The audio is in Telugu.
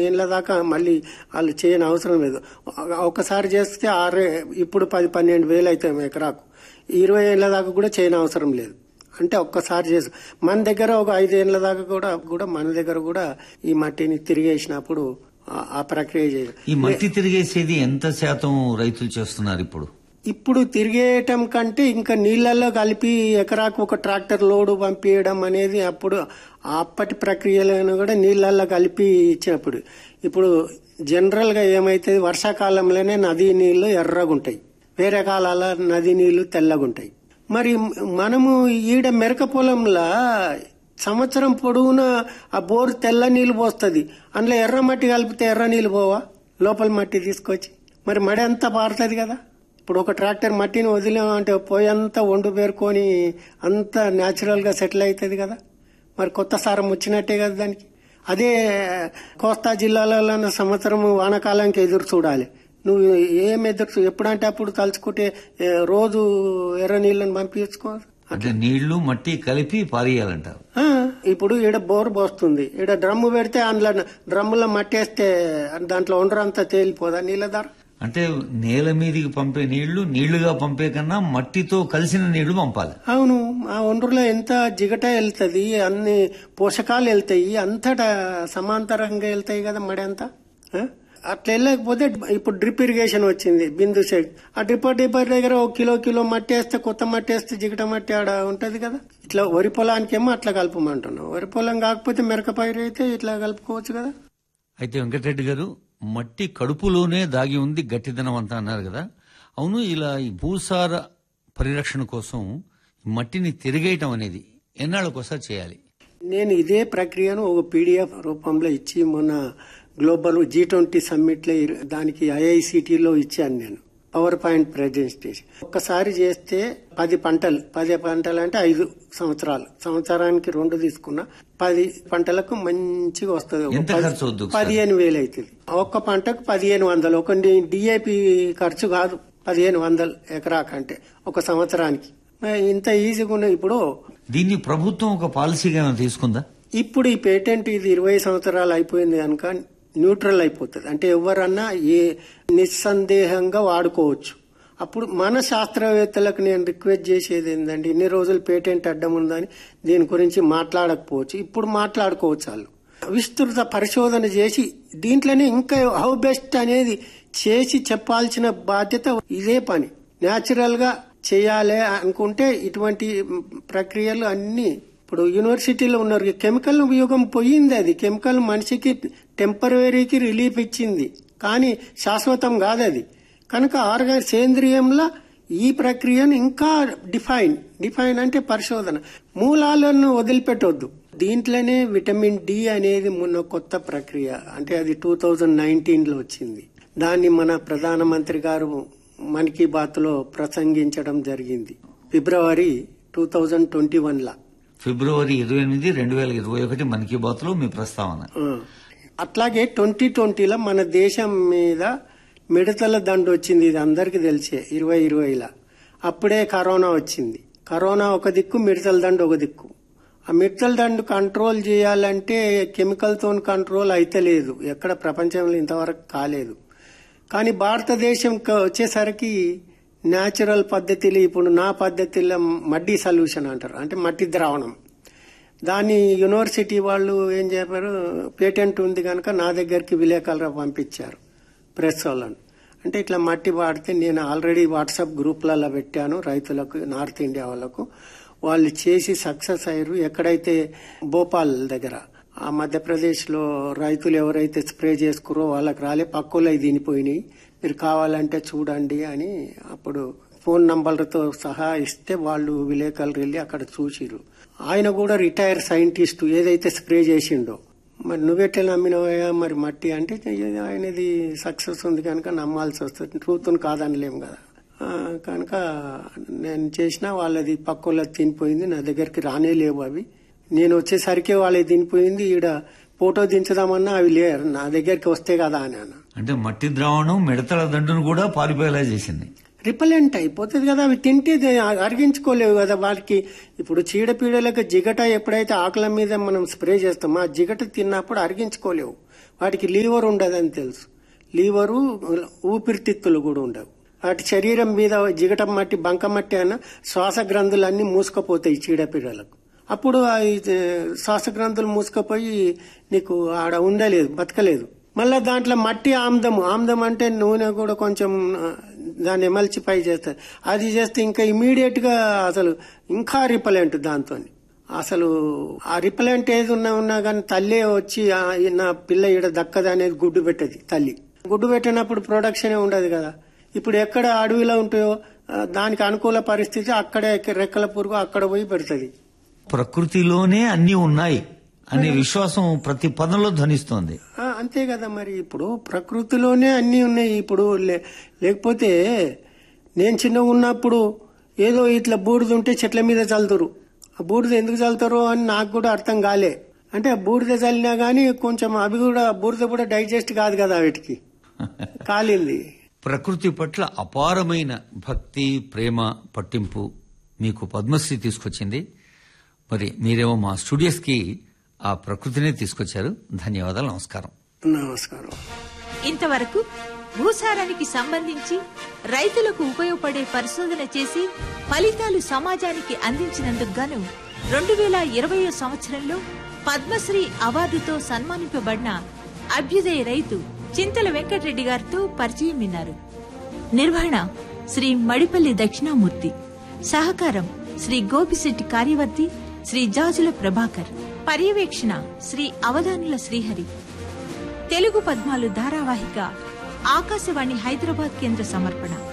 ఏళ్ళ దాకా మళ్ళీ వాళ్ళు చేయని అవసరం లేదు ఒకసారి చేస్తే ఆరే ఇప్పుడు పది పన్నెండు వేలు అవుతాయి ఎకరాకు ఇరవై ఏళ్ళ దాకా కూడా చేయని అవసరం లేదు అంటే ఒక్కసారి చేసి మన దగ్గర ఒక ఐదు ఏళ్ళ దాకా కూడా కూడా మన దగ్గర కూడా ఈ మట్టిని తిరిగేసినప్పుడు ఆ- ఆ ప్రక్రియ చేయాలి ఈ మట్టి తిరిగేసేది ఎంత శాతం రైతులు చేస్తున్నారు ఇప్పుడు ఇప్పుడు తిరిగేయటం కంటే ఇంకా నీళ్లలో కలిపి ఎకరాకు ఒక ట్రాక్టర్ లోడు పంపించడం అనేది అప్పుడు అప్పటి ప్రక్రియలను కూడా నీళ్లలో కలిపి ఇచ్చినప్పుడు ఇప్పుడు జనరల్ గా ఏమైతే వర్షాకాలంలోనే నదీ నీళ్లు ఎర్రగుంటాయి వేరే కాలాల నది నీళ్లు తెల్లగుంటాయి మరి మనము ఈడ మెరక పొలంలో సంవత్సరం పొడవునా ఆ బోరు తెల్ల నీళ్లు పోస్తుంది అందులో ఎర్ర మట్టి కలిపితే ఎర్ర నీళ్లు పోవా లోపల మట్టి తీసుకొచ్చి మరి మడి అంతా పారుతుంది కదా ఇప్పుడు ఒక ట్రాక్టర్ మట్టిని వదిలేమంటే పోయంతా వండు పేరుకొని అంతా న్యాచురల్ గా సెటిల్ అవుతుంది కదా మరి కొత్త సారం వచ్చినట్టే కదా దానికి అదే కోస్తా జిల్లాలలో సంవత్సరం వానాకాలానికి ఎదురు చూడాలి నువ్వు ఏం ఎదురు చూ- ఎప్పుడంటే అప్పుడు తలుచుకుంటే ఏ, రోజు ఎర్ర నీళ్ళని పంపించుకో అంటే నీళ్లు మట్టి కలిపి పారేయాలంటారు ఆ, ఇప్పుడు ఈడ బోర్ పోస్తుంది ఈడ డ్రమ్ము పెడితే అందులో డ్రమ్ములో మట్టేస్తే దాంట్లో ఉండరంతా తేలిపోదా నీళ్ళ ధర అంటే నేల మీదికి పంపే నీళ్లు నీళ్లుగా పంపే కన్నా మట్టితో కలిసిన నీళ్లు పంపాలి అవును ఆ ఒండ్రులో ఎంత జిగట వెళ్తది అన్ని పోషకాలు వెళ్తాయి అంతటా సమాంతరంగా వెళ్తాయి కదా మడి అంతా ఆ? అట్లా వెళ్ళకపోతే ఇప్పుడు డ్రిప్ ఇరిగేషన్ వచ్చింది బిందు షేక్ ఆ డ్రిప్పర్ డిప్పర్ దగ్గర ఒక కిలో కిలో మట్టి వేస్తే కొత్త మట్టి వేస్తే జిగట మట్టి ఆడ ఉంటది కదా ఇట్లా వరి పొలానికేమో అట్లా కలపమంటున్నాం వరి పొలం కాకపోతే మిరక పైరు అయితే ఇట్లా కలుపుకోవచ్చు కదా అయితే వెంకటరెడ్డి గారు మట్టి కడుపులోనే దాగి ఉంది గట్టిదనం అంతా అన్నారు కదా అవును ఇలా ఈ భూసార పరిరక్షణ కోసం ఈ మట్టిని తిరిగేయటం అనేది ఎన్నాళ్ళకోసారి చేయాలి నేను ఇదే ప్రక్రియను ఒక పీడిఎఫ్ రూపంలో ఇచ్చి మొన్న గ్లోబల్ జీ ట్వంటీ సమ్మిట్ లో ఇరు- దానికి ఐఐసిటిలో ఇచ్చాను నేను పవర్ పాయింట్ ప్రజెంటేషన్ ఒక్కసారి చేస్తే పది పంటలు పది పంటలు అంటే ఐదు సంవత్సరాలు సంవత్సరానికి రెండు తీసుకున్నా పది పంటలకు మంచిగా వస్తుంది ఒక ఎంత పది- ఖర్చు అవుద్ది ఒకసారి? పదిహేను వేలు అవుతుంది ఒక్క పంటకు పదిహేను వందలు ఒక డిఏపి ఖర్చు కాదు పదిహేను వందలు ఎకరాకంటే ఒక సంవత్సరానికి మరి ఇంత ఈజీగా ఉన్నది ఇప్పుడు దీన్ని ప్రభుత్వం ఒక పాలసీగా ఏమైనా తీసుకుందా ఇప్పుడు ఈ పేటెంట్ ఇది ఇరవై సంవత్సరాలు అయిపోయింది కనుక న్యూట్రల్ అయిపోతుంది అంటే ఎవరన్నా ఏ నిస్సందేహంగా వాడుకోవచ్చు అప్పుడు మన శాస్త్రవేత్తలకు నేను రిక్వెస్ట్ చేసేది ఏంటంటే ఇన్ని రోజులు పేటెంట్ అడ్డం ఉందని దీని గురించి మాట్లాడకపోవచ్చు ఇప్పుడు మాట్లాడుకోవచ్చు వాళ్ళు విస్తృత పరిశోధన చేసి దీంట్లోనే ఇంకా హౌ బెస్ట్ అనేది చేసి చెప్పాల్సిన బాధ్యత ఇదే పని న్యాచురల్ గా చేయాలి అనుకుంటే ఇటువంటి ప్రక్రియలు అన్ని ఇప్పుడు యూనివర్సిటీలో ఉన్నారు కెమికల్ ఉపయోగం పోయింది అది కెమికల్ మనిషికి టెంపరీకి రిలీఫ్ ఇచ్చింది కానీ శాశ్వతం కాదు అది కనుక ఆర్గా సేంద్రియంలో ఈ ప్రక్రియను ఇంకా డిఫైన్ డిఫైన్ అంటే పరిశోధన మూలాలను వదిలిపెట్టొద్దు దీంట్లోనే విటమిన్ డి అనేది మొన్న కొత్త ప్రక్రియ అంటే అది టూ థౌజండ్ నైన్టీన్ లో వచ్చింది దాన్ని మన ప్రధానమంత్రి గారు మన్ కీ బాత్ లో ప్రసంగించడం జరిగింది February two thousand twenty one లా ఫిబ్రవరి ఇరవై ఎనిమిది రెండు వేల ఇరవై ఒకటి మన్ కీ బాత్ లో మీ ప్రస్తావన ఆ. అట్లాగే ట్వంటీ ట్వంటీలో మన దేశం మీద మిడతల దండు వచ్చింది ఇది అందరికి తెలిసే ఇరవై ఇరవైలా అప్పుడే కరోనా వచ్చింది కరోనా ఒక దిక్కు మిడతల దండు ఒక దిక్కు ఆ మిడతల దండు కంట్రోల్ చేయాలంటే కెమికల్ తో కంట్రోల్ అయితలేదు ఎక్కడ ప్రపంచంలో ఇంతవరకు కాలేదు కానీ భారతదేశం వచ్చేసరికి న్యాచురల్ పద్ధతిలో ఇప్పుడు నా పద్ధతిలో మడ్డి సొల్యూషన్ అంటారు అంటే మట్టి ద్రావణం దాన్ని యూనివర్సిటీ వాళ్ళు ఏం చెప్పారు పేటెంట్ ఉంది కనుక నా దగ్గరికి విలేకరులు పంపించారు ప్రెస్ వాళ్ళని అంటే ఇట్లా మట్టి వాడితే నేను ఆల్రెడీ వాట్సాప్ గ్రూప్లలో పెట్టాను రైతులకు నార్త్ ఇండియా వాళ్ళకు వాళ్ళు చేసి సక్సెస్ అయ్యారు ఎక్కడైతే భోపాల్ దగ్గర ఆ మధ్యప్రదేశ్ లో రైతులు ఎవరైతే స్ప్రే చేసుకురో వాళ్ళకి రాలే పక్కలో తినిపోయినాయి మీరు కావాలంటే చూడండి అని అప్పుడు ఫోన్ నంబర్లతో సహా ఇస్తే వాళ్ళు విలేకరులు వెళ్ళి అక్కడ చూసిరు ఆయన కూడా రిటైర్ సైంటిస్ట్ ఏదైతే స్ప్రే చేసిండో మరి నువ్వెట్లా నమ్మినవయ్యా మరి మట్టి అంటే ఆయనది సక్సెస్ ఉంది కనుక నమ్మాల్సి వస్తుంది ట్రూత్ కాదనలేం కదా ఆ, కనుక నేను చేసిన వాళ్ళది పక్కోళ్ళది తినిపోయింది నా దగ్గరికి రానే లేవు అవి నేను వచ్చేసరికి వాళ్ళది తినిపోయింది ఈడ ఫోటో దించుదామన్నా అవి లేరు నా దగ్గరికి వస్తే కదా అని అన్న అంటే మట్టి ద్రావణం మిడతల దండును కూడా పారిపోయేలా చేసింది రిపలెంట్ అయిపోతుంది కదా అవి తింటే దే- అరిగించుకోలేవు కదా వాటికి ఇప్పుడు చీడపీడలకు జిగట ఎప్పుడైతే ఆకుల మీద మనం స్ప్రే చేస్తామో ఆ జిగట తిన్నప్పుడు అరిగించుకోలేవు వాటికి లీవర్ ఉండదని తెలుసు లీవరు ఊపిరితిత్తులు కూడా ఉండవు వాటి శరీరం మీద జిగటం మట్టి బంక మట్టి అన్న శ్వాస గ్రంథులన్నీ మూసుకుపోతాయి చీడపీడలకు అప్పుడు ఆ ఈ శ్వాస గ్రంథులు మూసుకుపోయి నీకు ఆడ ఉండలేదు బతకలేదు మళ్ళా దాంట్లో మట్టి ఆమ్దము ఆమ్దం అంటే నూనె కూడా కొంచెం ఆ, దాన్ని ఎమల్చి పై చేస్తారు అది చేస్తే ఇంకా ఇమీడియట్ గా అసలు ఇంకా రిపలెంట్ దాంతో అసలు ఆ రిపలెంట్ ఏది ఉన్నా ఉన్నా కానీ తల్లి వచ్చి ఆ, ఈ నా పిల్ల ఈడ దక్కదు అనేది గుడ్డు పెట్టది తల్లి గుడ్డు పెట్టినప్పుడు ప్రొడక్షనే ఉండదు కదా ఇప్పుడు ఎక్కడ అడవిలో ఉంటాయో ఆ, దానికి అనుకూల పరిస్థితి అక్కడే రెక్కల పురుగు అక్కడ పోయి పెడుతుంది ప్రకృతిలోనే అన్ని ఉన్నాయి అనే విశ్వాసం ప్రతి పదంలో ధ్వనిస్తోంది ఆ, అంతే కదా మరి ఇప్పుడు ప్రకృతిలోనే అన్నీ ఉన్నాయి ఇప్పుడు లే- లేకపోతే నేను చిన్నగా ఉన్నప్పుడు ఏదో ఇట్లా బూడిద ఉంటే చెట్ల మీద చల్లుతారు ఆ బూడిద ఎందుకు చల్లుతారో అని నాకు కూడా అర్థం కాలే అంటే ఆ బూడిద చల్లినా గానీ కొంచెం అవి కూడా బూడిద కూడా డైజెస్ట్ కాదు కదా వీటికి కాలింది ప్రకృతి పట్ల అపారమైన భక్తి ప్రేమ పట్టింపు మీకు పద్మశ్రీ తీసుకొచ్చింది మరి మీరేమో మా స్టూడియోస్ కి ఆ ప్రకృతినే తీసుకొచ్చారు ధన్యవాదాలు నమస్కారం నమస్కారం ఇంతవరకు భూసారానికి సంబంధించి రైతులకు ఉపయోగపడే పరిశోధన చేసి ఫలితాలు సమాజానికి అందించినందుకు గాను రెండు వేల ఇరవయో సంవత్సరంలో పద్మశ్రీ అవార్డుతో సన్మానింపబడిన అభ్యుదయ రైతు చింతల వెంకటరెడ్డి గారితో పరిచయం విన్నారు నిర్వహణ శ్రీ మడిపల్లి దక్షిణామూర్తి సహకారం శ్రీ గోపిశెట్టి కార్యవర్తి శ్రీ జాజుల ప్రభాకర్ పర్యవేక్షణ శ్రీ అవధానుల శ్రీహరి తెలుగు పద్మాలు ధారావాహిక ఆకాశవాణి హైదరాబాద్ కేంద్ర సమర్పణ